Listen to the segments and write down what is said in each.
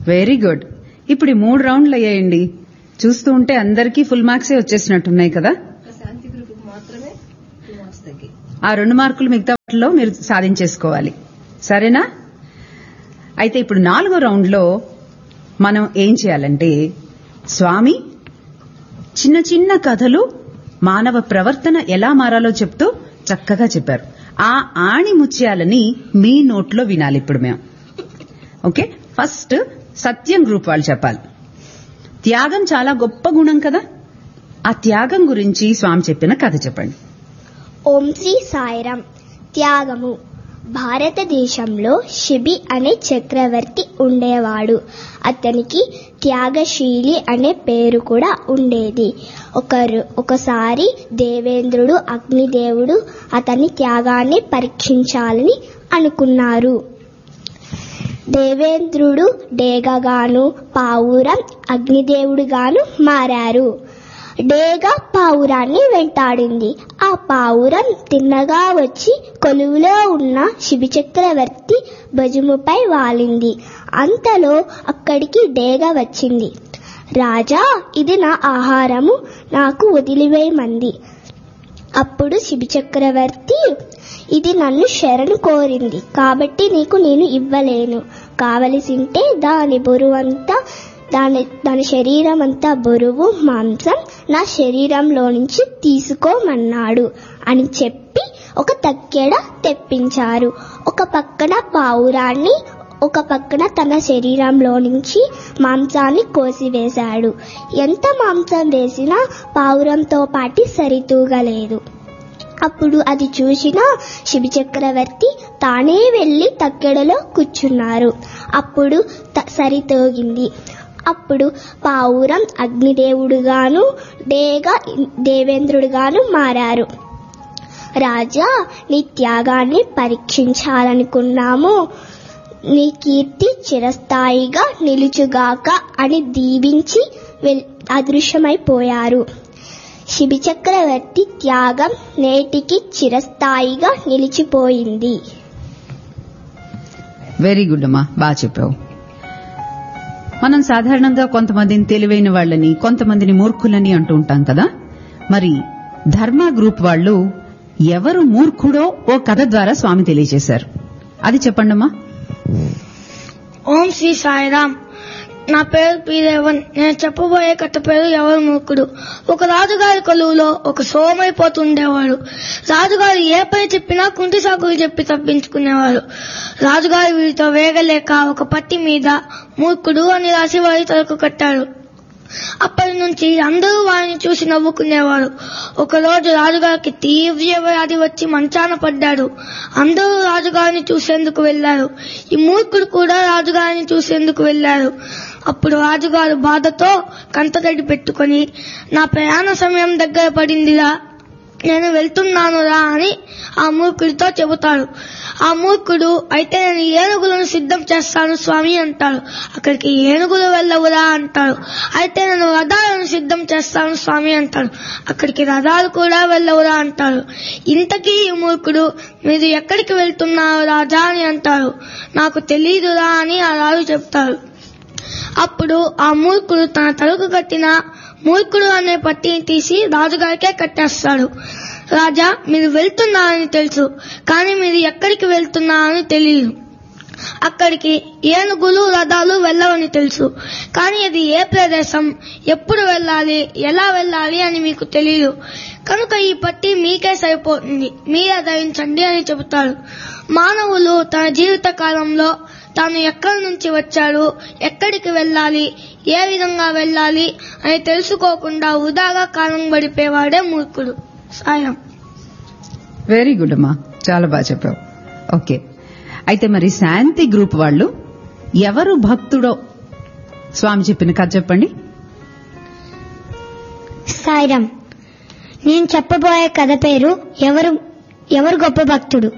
very good ఇప్పుడు ఈ మూడు రౌండ్లు అయ్యాయండి చూస్తూ ఉంటే అందరికీ ఫుల్ మార్క్సే వచ్చేసినట్టున్నాయి కదా శాంతి గ్రూప్ మాత్రమే టూ మార్క్స్ తగ్గి ఆ రెండు మార్కులు మిగతా వాటిలో మీరు సాధించేసుకోవాలి సరేనా అయితే ఇప్పుడు నాలుగో రౌండ్లో మనం ఏం చేయాలంటే స్వామి చిన్న చిన్న కథలు మానవ ప్రవర్తన ఎలా మారాలో చెప్తూ చక్కగా చెప్పారు ఆ ఆణి ముత్యాలని మీ నోట్లో వినాలి ఇప్పుడు మేము ఓకే ఫస్ట్ సత్యం గ్రూప్ వాళ్ళు చెప్పాలి త్యాగం చాలా గొప్ప గుణం కదా ఆ త్యాగం గురించి స్వామి చెప్పిన కథ చెప్పండి ఓం శ్రీ సాయిరాం త్యాగము భారతదేశంలో శిబి అనే చక్రవర్తి ఉండేవాడు అతనికి త్యాగశీలి అనే పేరు కూడా ఉండేది ఒకరు ఒకసారి దేవేంద్రుడు అగ్నిదేవుడు అతని త్యాగాన్ని పరీక్షించాలని అనుకున్నారు దేవేంద్రుడు డేగగాను పావురం అగ్నిదేవుడుగాను మారారు డేగ పావురాన్ని వెంటాడింది ఆ పావురం తిన్నగా వచ్చి కొలువులో ఉన్న శిబి చక్రవర్తి భుజముపై వాలింది అంతలో అక్కడికి డేగ వచ్చింది రాజా ఇది నా ఆహారము నాకు వదిలివేయమంది అప్పుడు శిబి చక్రవర్తి ఇది నన్ను శరణు కోరింది కాబట్టి నీకు నేను ఇవ్వలేను కావలసింటే దాని బరువంతా దాని దాని శరీరం అంతా బరువు మాంసం నా శరీరంలో నుంచి తీసుకోమన్నాడు అని చెప్పి ఒక తక్కెడ తెప్పించారు ఒక పక్కన పావురాన్ని ఒక పక్కన తన శరీరంలో నుంచి మాంసాన్ని కోసివేశాడు ఎంత మాంసం వేసినా పావురంతో పాటి సరితూగలేదు అప్పుడు అది చూసిన శిబి చక్రవర్తి తానే వెళ్లి తక్కెడలో కూర్చున్నారు అప్పుడు త- సరితూగింది అప్పుడు పావురం అగ్నిదేవుడుగాను డేగ దేవేంద్రుడుగాను మారారు రాజా నీ త్యాగాన్ని పరీక్షించాలనుకున్నాము నీ కీర్తి చిరస్థాయిగా నిలుచుగాక అని దీవించి వెల్- అదృశ్యమైపోయారు శిబి చక్రవర్తి త్యాగం నేటికి చిరస్థాయిగా నిలిచిపోయింది వెరీ గుడ్ అమ్మా బాగా చెప్పావు మనం సాధారణంగా కొంతమందిని తెలివైన వాళ్ళని కొంతమందిని మూర్ఖులని అంటూ ఉంటాం కదా మరి ధర్మ గ్రూప్ వాళ్ళు ఎవరు మూర్ఖుడో ఓ కథ ద్వారా స్వామి తెలియజేశారు అది చెప్పండమ్మా ఓం శ్రీ సాయిరామ్ నా పేరు పీరేవన్ నేను చెప్పబోయే కథ పేరు ఎవరు మూర్ఖుడు ఒక రాజుగారి కొలువులో ఒక సోమైపోతుండేవాడు రాజుగారు ఏ పని చెప్పినా కుంటి సాకులు చెప్పి తప్పించుకునేవాడు రాజుగారు వీరితో వేగలేక ఒక పట్టి మీద మూర్ఖుడు అని రాసి వారి తలకు కట్టాడు అప్పటి నుంచి అందరూ వారిని చూసి నవ్వుకునేవారు ఒకరోజు రాజుగారికి తీవ్ర వ్యాధి వచ్చి మంచాన పడ్డాడు అందరూ రాజుగారిని చూసేందుకు వెళ్లారు ఈ మూర్ఖుడు కూడా రాజుగారిని చూసేందుకు వెళ్లారు అప్పుడు రాజుగారు బాధతో కంటతడి పెట్టుకొని నా ప్రయాణ సమయం దగ్గర పడిందిరా నేను వెళ్తున్నానురా అని ఆ మూర్ఖుడితో చెబుతాడు ఆ మూర్ఖుడు అయితే నేను ఏనుగులను సిద్ధం చేస్తాను స్వామి అంటాడు అక్కడికి ఏనుగులు వెళ్ళవురా అంటాడు అయితే నేను రథాలను సిద్ధం చేస్తాను స్వామి అంటాడు అక్కడికి రథాలు కూడా వెళ్ళవురా అంటాడు ఇంతకీ ఈ మూర్ఖుడు మీరు ఎక్కడికి వెళ్తున్నారు రాజా అని అంటాడు నాకు తెలీదురా అని ఆ రాజు చెప్తాడు అప్పుడు ఆ మూర్ఖుడు తన తలకు కట్టిన మూర్ఖుడు అనే పట్టిని తీసి రాజుగారికే కట్టేస్తాడు రాజా మీరు వెళ్తున్నారని తెలుసు కానీ మీరు ఎక్కడికి వెళ్తున్నారని తెలియదు అక్కడికి ఏనుగులు రథాలు వెళ్ళవని తెలుసు కానీ అది ఏ ప్రదేశం ఎప్పుడు వెళ్ళాలి ఎలా వెళ్ళాలి అని మీకు తెలియదు కనుక ఈ పట్టి మీకే సరిపోతుంది మీరే ధరించండి అని చెబుతాడు మానవులు తన జీవిత కాలంలో తాను ఎక్కడి నుంచి వచ్చాడు ఎక్కడికి వెళ్ళాలి ఏ విధంగా వెళ్ళాలి అని తెలుసుకోకుండా వృధాగా కాలం గడిపేవాడే మూర్ఖుడు సాయం వెరీ గుడ్ అమ్మా చాలా బాగా చెప్పావు ఓకే అయితే మరి శాంతి గ్రూప్ వాళ్ళు ఎవరు భక్తుడో స్వామి చెప్పిన కథ చెప్పండి సాయిరామ్ నేను చెప్పబోయే కథ పేరు ఎవరు ఎవరు గొప్ప భక్తుడు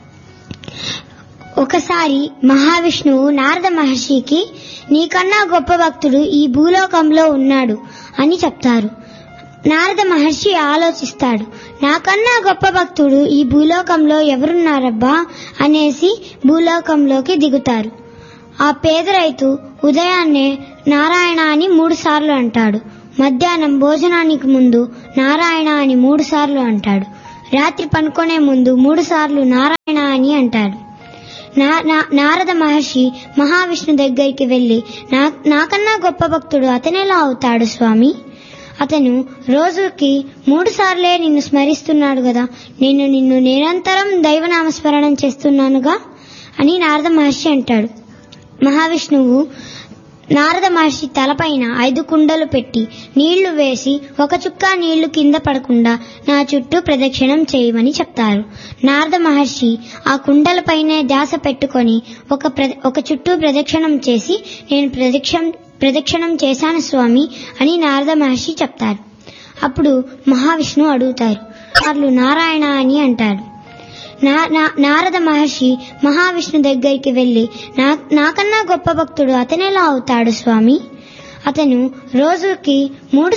ఒకసారి మహావిష్ణువు నారద మహర్షికి నీకన్నా గొప్ప భక్తుడు ఈ భూలోకంలో ఉన్నాడు అని చెప్తారు నారద మహర్షి ఆలోచిస్తాడు నాకన్నా గొప్ప భక్తుడు ఈ భూలోకంలో ఎవరున్నారబ్బా అనేసి భూలోకంలోకి దిగుతారు ఆ పేద రైతు ఉదయాన్నే నారాయణ అని మూడు సార్లు అంటాడు మధ్యాహ్నం భోజనానికి ముందు నారాయణ అని మూడు సార్లు అంటాడు రాత్రి పనుకునే ముందు మూడు సార్లు నారాయణ అని అంటాడు నా- నా- నారద మహర్షి మహావిష్ణు దగ్గరికి వెళ్లి నా నాకన్నా గొప్ప భక్తుడు అతనెలా అవుతాడు స్వామి అతను రోజుకి మూడు సార్లే నిన్ను స్మరిస్తున్నాడు కదా నేను నిన్ను నిరంతరం దైవనామస్మరణం చేస్తున్నానుగా అని నారద మహర్షి అంటాడు మహావిష్ణువు నారద మహర్షి తలపైన ఐదు కుండలు పెట్టి నీళ్లు వేసి ఒక చుక్క నీళ్లు కింద పడకుండా నా చుట్టూ ప్రదక్షిణం చేయమని చెప్తారు నారద మహర్షి ఆ కుండలపైనే ధ్యాస పెట్టుకొని ఒక ప్ర- ఒక చుట్టూ ప్రదక్షిణం చేసి నేను ప్రదక్షిణం ప్రదక్షిణం చేశాను స్వామి అని నారద మహర్షి చెప్తారు అప్పుడు మహావిష్ణువు అడుగుతారు వాళ్ళు నారాయణ అని అంటారు నా- నా- నారద మహర్షి మహావిష్ణు దగ్గరికి వెళ్లి నా నాకన్నా గొప్ప భక్తుడు అతనెలా అవుతాడు స్వామి అతను రోజుకి మూడు